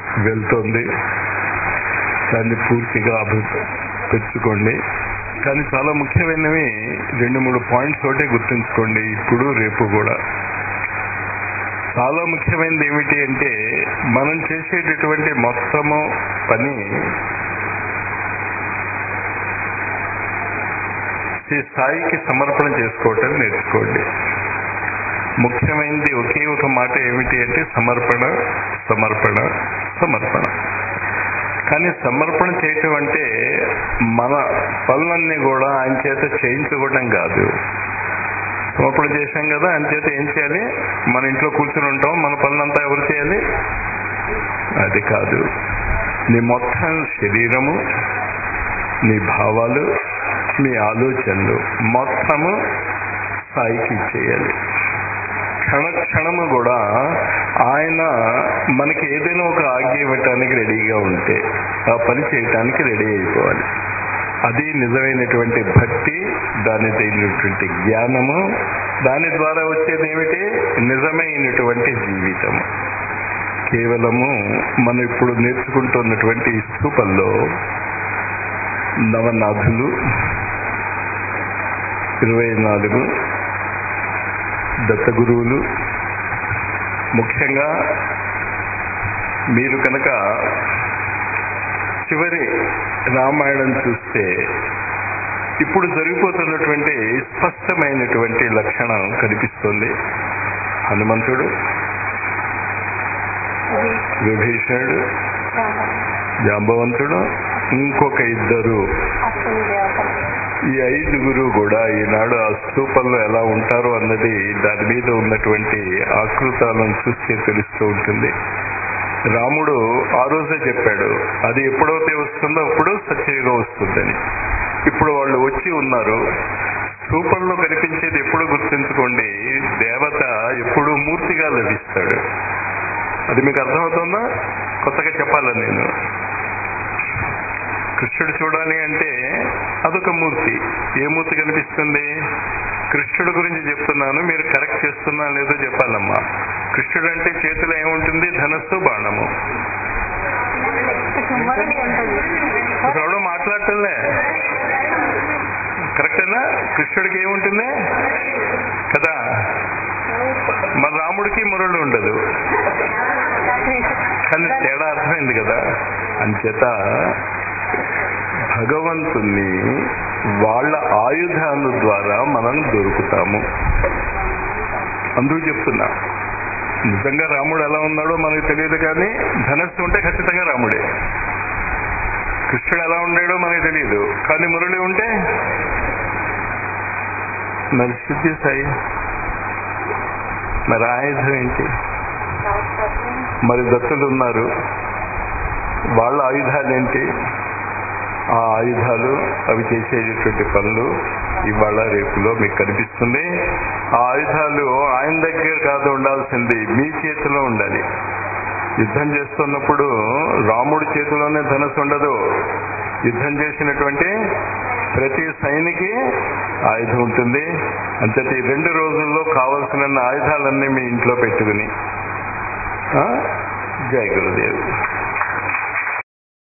వెళ్తోంది దాన్ని పూర్తిగా అభివృద్ధి తెచ్చుకోండి కానీ చాలా ముఖ్యమైనవి రెండు మూడు పాయింట్స్ ఒకటే గుర్తుంచుకోండి ఇప్పుడు రేపు కూడా చాలా ముఖ్యమైనది ఏమిటి అంటే మనం చేసేటటువంటి మొత్తము పని ఈ స్థాయికి సమర్పణ చేసుకోవటం నేర్చుకోండి ముఖ్యమైనది ఒకే ఒక మాట ఏమిటి అంటే సమర్పణ సమర్పణ సమర్పణ కానీ సమర్పణ చేయటం అంటే మన పనులన్నీ కూడా ఆయన చేత చేయించుకోవడం కాదు సమర్పణ చేశాం కదా ఆయన చేత ఏం చేయాలి మన ఇంట్లో కూర్చుని ఉంటాం మన పనులంతా ఎవరు చేయాలి అది కాదు నీ మొత్తం శరీరము నీ భావాలు మీ ఆలోచనలు మొత్తము స్థాయికి ఇచ్చేయాలి క్షణ క్షణము కూడా ఆయన మనకి ఏదైనా ఒక ఆజ్ఞ ఇవ్వటానికి రెడీగా ఉంటే ఆ పని చేయటానికి రెడీ అయిపోవాలి అది నిజమైనటువంటి భక్తి దాని తగినటువంటి జ్ఞానము దాని ద్వారా వచ్చేది ఏమిటి నిజమైనటువంటి జీవితము కేవలము మనం ఇప్పుడు నేర్చుకుంటున్నటువంటి ఈ స్థూపంలో నవనాథులు ఇరవై నాలుగు దత్తగురువులు ముఖ్యంగా మీరు కనుక చివరి రామాయణం చూస్తే ఇప్పుడు జరిగిపోతున్నటువంటి స్పష్టమైనటువంటి లక్షణం కనిపిస్తుంది హనుమంతుడు విభీషణుడు జాంబవంతుడు ఇంకొక ఇద్దరు అశ్విని దేవతలు ఈ ఐదుగురు కూడా ఈనాడు ఆ స్తూపంలో ఎలా ఉంటారో అన్నది దాని మీద ఉన్నటువంటి ఆకృతాలను చూస్తే తెలుస్తూ ఉంటుంది రాముడు ఆ రోజే చెప్పాడు అది ఎప్పుడైతే వస్తుందో అప్పుడు సత్యయుగం వస్తుందని ఇప్పుడు వాళ్ళు వచ్చి ఉన్నారు స్తూపంలో కనిపించేది ఎప్పుడు గుర్తుంచుకోండి దేవత ఎప్పుడు మూర్తిగా లభిస్తాడు అది మీకు అర్థమవుతుందా కొత్తగా చెప్పాలా నేను కృష్ణుడు చూడాలి అంటే అదొక మూర్తి ఏ మూర్తి కనిపిస్తుంది కృష్ణుడు గురించి చెప్తున్నాను మీరు కరెక్ట్ చేస్తున్నా లేదో చెప్పాలమ్మా కృష్ణుడు అంటే చేతిలో ఏముంటుంది ధనస్సు బాణము మురళి ఉంటుంది అసలు ఎవడో మాట్లాడటంలే కరెక్టేనా కృష్ణుడికి ఏముంటుంది కదా మన రాముడికి మురళి ఉండదు కానీ తేడా అర్థమైంది కదా అంచేత భగవంతుణ్ణి వాళ్ళ ఆయుధాల ద్వారా మనం దొరుకుతాము అందుకు చెప్తున్నా నిజంగా రాముడు ఎలా ఉన్నాడో మనకు తెలియదు కానీ ధనస్సు ఉంటే ఖచ్చితంగా రాముడే కృష్ణుడు ఎలా ఉండాడో మనకు తెలియదు కానీ మురళి ఉంటే మరి సిద్ధి సాయి మరి ఆయుధం ఏంటి మరి దత్తులు ఉన్నారు వాళ్ళ ఆయుధాలు ఏంటి ఆ ఆయుధాలు అవి చేసేటటువంటి పనులు ఇవాళ రేపులో మీకు కనిపిస్తుంది ఆ ఆయుధాలు ఆయన దగ్గర కాదు ఉండాల్సింది మీ చేతిలో ఉండాలి యుద్ధం చేస్తున్నప్పుడు రాముడి చేతిలోనే ధనస్సు ఉండదు యుద్ధం చేసినటువంటి ప్రతి సైనికి ఆయుధం ఉంటుంది అంతటి రెండు రోజుల్లో కావలసిన ఆయుధాలన్నీ మీ ఇంట్లో పెట్టుకుని ఆ? జై గురుదేవ్